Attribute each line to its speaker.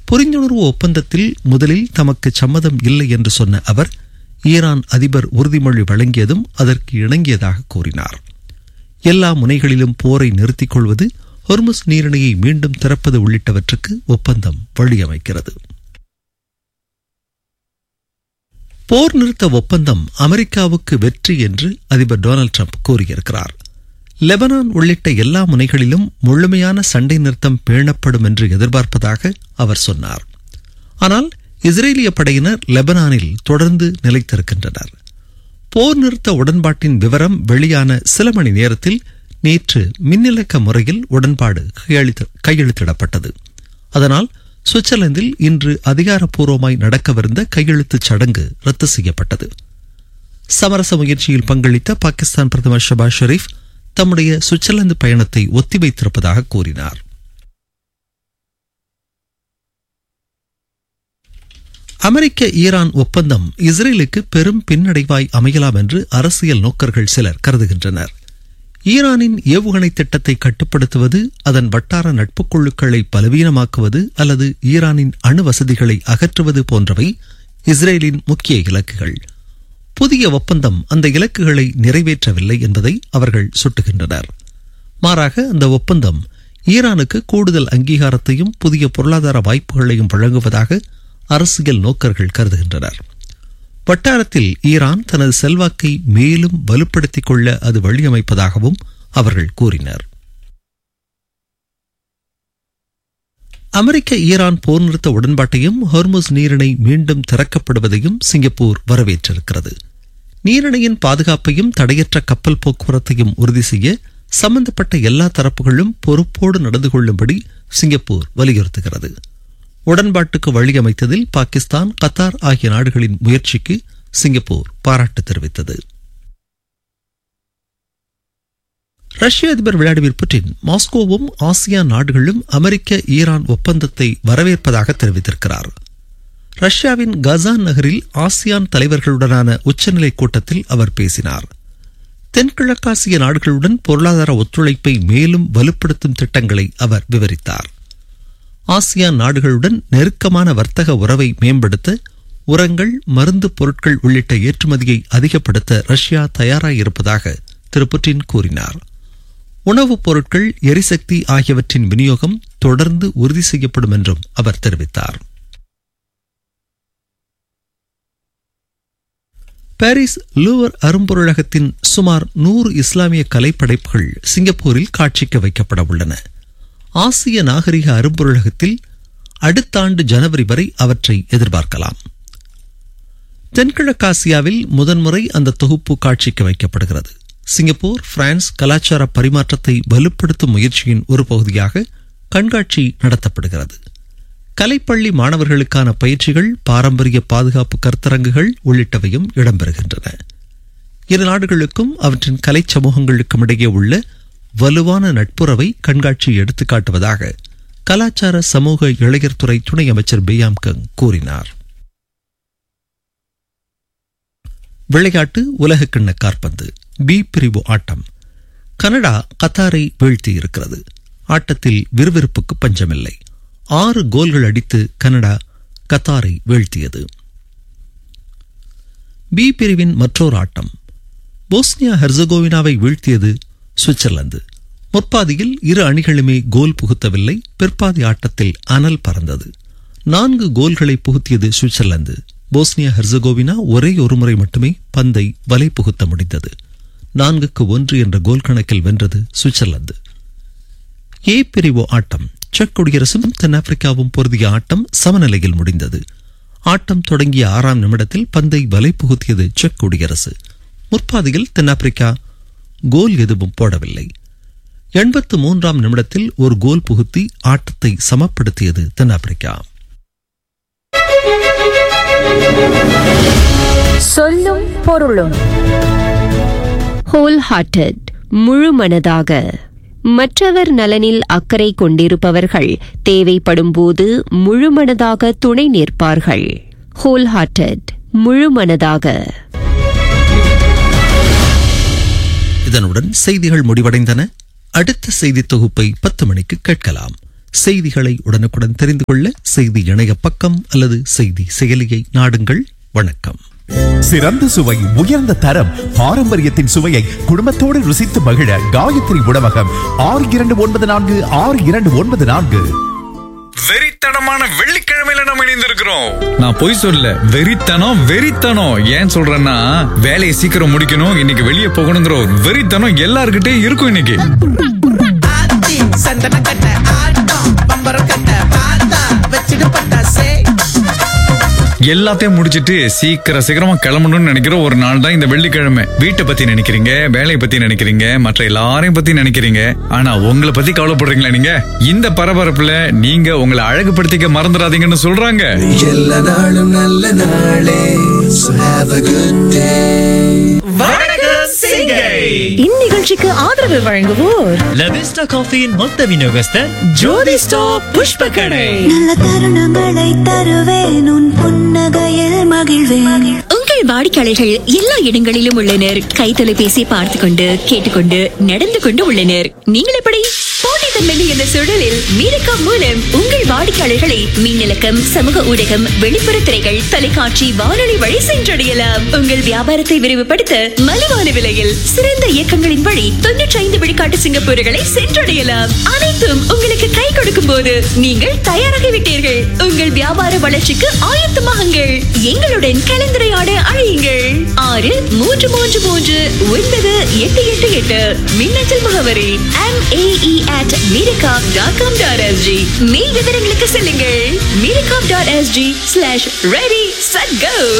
Speaker 1: புரிந்துணர்வு ஒப்பந்தத்தில் முதலில் தமக்கு சம்மதம் இல்லை என்று சொன்ன அவர் ஈரான் அதிபர் உறுதிமொழி வழங்கியதும் அதற்கு இணங்கியதாக கூறினார் எல்லா முனைகளிலும் போரை நிறுத்திக் கொள்வது ஹொர்முஸ் நீரிணையை மீண்டும் திறப்பது உள்ளிட்டவற்றுக்கு ஒப்பந்தம் வழியமைக்கிறது போர் நிறுத்த ஒப்பந்தம் அமெரிக்காவுக்கு வெற்றி என்று அதிபர் டொனால்டு ட்ரம்ப் கூறியிருக்கிறார் லெபனான் உள்ளிட்ட எல்லா முனைகளிலும் முழுமையான சண்டை நிறுத்தம் பேணப்படும் என்று எதிர்பார்ப்பதாக அவர் சொன்னார் ஆனால் இஸ்ரேலிய படையினர் லெபனானில் தொடர்ந்து நிலைத்திருக்கின்றனர் போர் நிறுத்த உடன்பாட்டின் விவரம் வெளியான சில மணி நேரத்தில் நேற்று மின்னிலக்க முறையில் உடன்பாடு கையெழுத்திடப்பட்டது அதனால் சுவிட்சர்லாந்தில் இன்று அதிகாரப்பூர்வமாய் நடக்கவிருந்த கையெழுத்துச் சடங்கு ரத்து செய்யப்பட்டது சமரச முயற்சியில் பங்களித்த பாகிஸ்தான் பிரதமர் ஷபாஸ் ஷெரீப் தம்முடைய சுவிட்சர்லாந்து பயணத்தை ஒத்திவைத்திருப்பதாக கூறினார் அமெரிக்க ஈரான் ஒப்பந்தம் இஸ்ரேலுக்கு பெரும் பின்னடைவாய் அமையலாம் என்று அரசியல் நோக்கர்கள் சிலர் கருதுகின்றனர் ஈரானின் ஏவுகணை திட்டத்தை கட்டுப்படுத்துவது அதன் வட்டார நட்புக் குழுக்களை பலவீனமாக்குவது அல்லது ஈரானின் அணு வசதிகளை அகற்றுவது போன்றவை இஸ்ரேலின் முக்கிய இலக்குகள் புதிய ஒப்பந்தம் அந்த இலக்குகளை நிறைவேற்றவில்லை என்பதை அவர்கள் சுட்டுகின்றனர் மாறாக அந்த ஒப்பந்தம் ஈரானுக்கு கூடுதல் அங்கீகாரத்தையும் புதிய பொருளாதார வாய்ப்புகளையும் வழங்குவதாக அரசியல் நோக்கர்கள் கருதுகின்றனர் வட்டாரத்தில் ஈரான் தனது செல்வாக்கை மேலும் வலுப்படுத்திக் கொள்ள அது வழியமைப்பதாகவும் அவர்கள் கூறினர் அமெரிக்க ஈரான் போர் நிறுத்த உடன்பாட்டையும் ஹொர்முஸ் நீரிணை மீண்டும் திறக்கப்படுவதையும் சிங்கப்பூர் வரவேற்றிருக்கிறது நீரிணையின் பாதுகாப்பையும் தடையற்ற கப்பல் போக்குவரத்தையும் உறுதி செய்ய சம்பந்தப்பட்ட எல்லா தரப்புகளும் பொறுப்போடு நடந்து கொள்ளும்படி சிங்கப்பூர் வலியுறுத்துகிறது உடன்பாட்டுக்கு வழியமைத்ததில் பாகிஸ்தான் கத்தார் ஆகிய நாடுகளின் முயற்சிக்கு சிங்கப்பூர் பாராட்டு தெரிவித்தது ரஷ்ய அதிபர் விளாடிமிர் புட்டின் மாஸ்கோவும் ஆசியான் நாடுகளும் அமெரிக்க ஈரான் ஒப்பந்தத்தை வரவேற்பதாக தெரிவித்திருக்கிறார் ரஷ்யாவின் கசான் நகரில் ஆசியான் தலைவர்களுடனான உச்சநிலை கூட்டத்தில் அவர் பேசினார் தென்கிழக்காசிய நாடுகளுடன் பொருளாதார ஒத்துழைப்பை மேலும் வலுப்படுத்தும் திட்டங்களை அவர் விவரித்தார் ஆசியான் நாடுகளுடன் நெருக்கமான வர்த்தக உறவை மேம்படுத்த உரங்கள் மருந்து பொருட்கள் உள்ளிட்ட ஏற்றுமதியை அதிகப்படுத்த ரஷ்யா தயாராயிருப்பதாக திரு புட்டின் கூறினார் உணவுப் பொருட்கள் எரிசக்தி ஆகியவற்றின் விநியோகம் தொடர்ந்து உறுதி செய்யப்படும் என்றும் அவர் தெரிவித்தார் பாரிஸ் லூவர் அரும்பொருளகத்தின் சுமார் நூறு இஸ்லாமிய கலைப்படைப்புகள் சிங்கப்பூரில் காட்சிக்கு வைக்கப்பட உள்ளன ஆசிய நாகரிக அரும்பொருளகத்தில் அடுத்த ஆண்டு ஜனவரி வரை அவற்றை எதிர்பார்க்கலாம் தென்கிழக்காசியாவில் முதன்முறை அந்த தொகுப்பு காட்சிக்கு வைக்கப்படுகிறது சிங்கப்பூர் பிரான்ஸ் கலாச்சார பரிமாற்றத்தை வலுப்படுத்தும் முயற்சியின் ஒரு பகுதியாக கண்காட்சி நடத்தப்படுகிறது கலைப்பள்ளி மாணவர்களுக்கான பயிற்சிகள் பாரம்பரிய பாதுகாப்பு கருத்தரங்குகள் உள்ளிட்டவையும் இடம்பெறுகின்றன இரு நாடுகளுக்கும் அவற்றின் கலை சமூகங்களுக்கும் இடையே உள்ள வலுவான நட்புறவை கண்காட்சி எடுத்துக்காட்டுவதாக கலாச்சார சமூக இளைஞர் துறை துணை அமைச்சர் பியாம் கங் கூறினார் விளையாட்டு உலகக்கிண்ண காற்பந்து பி பிரிவு ஆட்டம் கனடா கத்தாரை வீழ்த்தியிருக்கிறது ஆட்டத்தில் விறுவிறுப்புக்கு பஞ்சமில்லை ஆறு கோல்கள் அடித்து கனடா கத்தாரை வீழ்த்தியது பி பிரிவின் மற்றொரு ஆட்டம் போஸ்னியா ஹெர்சகோவினாவை வீழ்த்தியது சுவிட்சர்லாந்து முற்பாதியில் இரு அணிகளுமே கோல் புகுத்தவில்லை பிற்பாதி ஆட்டத்தில் அனல் பறந்தது நான்கு கோல்களை புகுத்தியது சுவிட்சர்லாந்து போஸ்னியா ஹெர்சகோவினா ஒரே ஒரு முறை மட்டுமே பந்தை வலை புகுத்த முடிந்தது நான்குக்கு ஒன்று என்ற கோல் கணக்கில் வென்றது சுவிட்சர்லாந்து ஏ பிரிவு ஆட்டம் செக் குடியரசும் தென்னாப்பிரிக்காவும் பொருதிய ஆட்டம் சமநிலையில் முடிந்தது ஆட்டம் தொடங்கிய ஆறாம் நிமிடத்தில் பந்தை வலை புகுத்தியது செக் குடியரசு முற்பாதியில் தென்னாப்பிரிக்கா கோல் எதுவும் போடவில்லை எண்பத்து மூன்றாம் நிமிடத்தில் ஒரு கோல் புகுத்தி ஆட்டத்தை சமப்படுத்தியது தென்னாப்பிரிக்கா
Speaker 2: சொல்லும் பொருளும்
Speaker 3: ஹோல் ஹார்ட்டட் முழு மனதாக மற்றவர் நலனில் அக்கறை கொண்டிருப்பவர்கள் தேவைப்படும் போது முழுமனதாக துணை நிற்பார்கள் ஹோல் ஹார்ட்டட் முழு மனதாக
Speaker 1: இதனுடன் செய்திகள் முடிவடைந்தன அடுத்த செய்தி தொகுப்பை பத்து மணிக்கு கேட்கலாம் செய்திகளை உடனுக்குடன் தெரிந்து கொள்ள செய்தி இணைய பக்கம் அல்லது செய்தி செயலியை நாடுங்கள் வணக்கம்
Speaker 4: சிறந்த சுவை உயர்ந்த தரம் பாரம்பரியத்தின் சுவையை குடும்பத்தோடு ருசித்து மகிழ காயத்ரி உணவகம் ஆறு இரண்டு ஒன்பது நான்கு ஆறு இரண்டு ஒன்பது நான்கு
Speaker 5: வெறித்தனமான வெள்ளிக்கிழமையில நம்ம இணைந்திருக்கிறோம் நான் பொய் சொல்ல வெறித்தனம் வெறித்தனம் ஏன் சொல்றேன்னா வேலையை சீக்கிரம் முடிக்கணும் இன்னைக்கு வெளியே போகணுங்கிற ஒரு வெறித்தனம் எல்லார்கிட்டயும் இருக்கும் இன்னைக்கு
Speaker 6: ஆத்தி சந்தன கட்ட ஆட்டம் பம்பரம் கட்ட பார்த்தா வச்சிடு பட்டாசே
Speaker 5: எல்லாத்தையும் முடிச்சிட்டு சீக்கிரம் சீக்கிரமா கிளம்பணும்னு நினைக்கிற ஒரு நாள் தான் இந்த வெள்ளிக்கிழமை வீட்டை பத்தி நினைக்கிறீங்க வேலையை பத்தி நினைக்கிறீங்க மற்ற எல்லாரையும் பத்தி நினைக்கிறீங்க ஆனா உங்களை பத்தி கவலைப்படுறீங்களா நீங்க இந்த பரபரப்புல நீங்க உங்களை அழகுபடுத்திக்க மறந்துடாதீங்கன்னு சொல்றாங்க
Speaker 6: எல்லா நாளும் நல்ல நாளே So have a good day வணக்கம் சிங்கை
Speaker 7: இந்நிகழ்ச்சிக்கு ஆதரவு வழங்குவோர்
Speaker 8: லவிஸ்டா காஃபியின் மொத்த விநியோகஸ்தர்
Speaker 7: ஜோதி ஸ்டாப் புஷ்ப கடை
Speaker 9: நல்ல தருணங்களை தருவேன் உன் புன்னகையில் மகிழ்வேன்
Speaker 10: உங்கள் வாடிக்கையாளர்கள் எல்லா இடங்களிலும் உள்ளனர் கை தொலைபேசி பார்த்து கொண்டு கேட்டுக்கொண்டு நடந்து கொண்டு உள்ளனர் நீங்கள் எப்படி போட்டித்தன்மை என்ற சூழலில் மீரக்கா மூலம் உங்கள் வாடிக்கையாளர்களை மின்னலக்கம் சமூக ஊடகம் வெளிப்புற திரைகள் தொலைக்காட்சி வானொலி வழி சென்றடையலாம் உங்கள் வியாபாரத்தை விரிவுபடுத்த மலிவான விலையில் சிறந்த இயக்கங்களின் வழி தொன்னூற்றி ஐந்து விழுக்காட்டு சிங்கப்பூர்களை சென்றடையலாம் அனைத்தும் உங்களுக்கு கை கொடுக்கும் போது நீங்கள் தயாராகிவிட்டீர்கள் உங்கள் வியாபார வளர்ச்சிக்கு ஆயத்தமாகுங்கள் எங்களுடன் கலந்துரையாட அழையுங்கள் ஆறு மூன்று மூன்று மூன்று ஒன்பது எட்டு எட்டு எட்டு மின்னஞ்சல் முகவரி எம் ஏஇ அட் மீரகாப் டாட் காம் டாட் எஸ்ஜி மேல் விவரங்களுக்கு செல்லுங்கள் மீரகாப் dot SG slash ready set கோ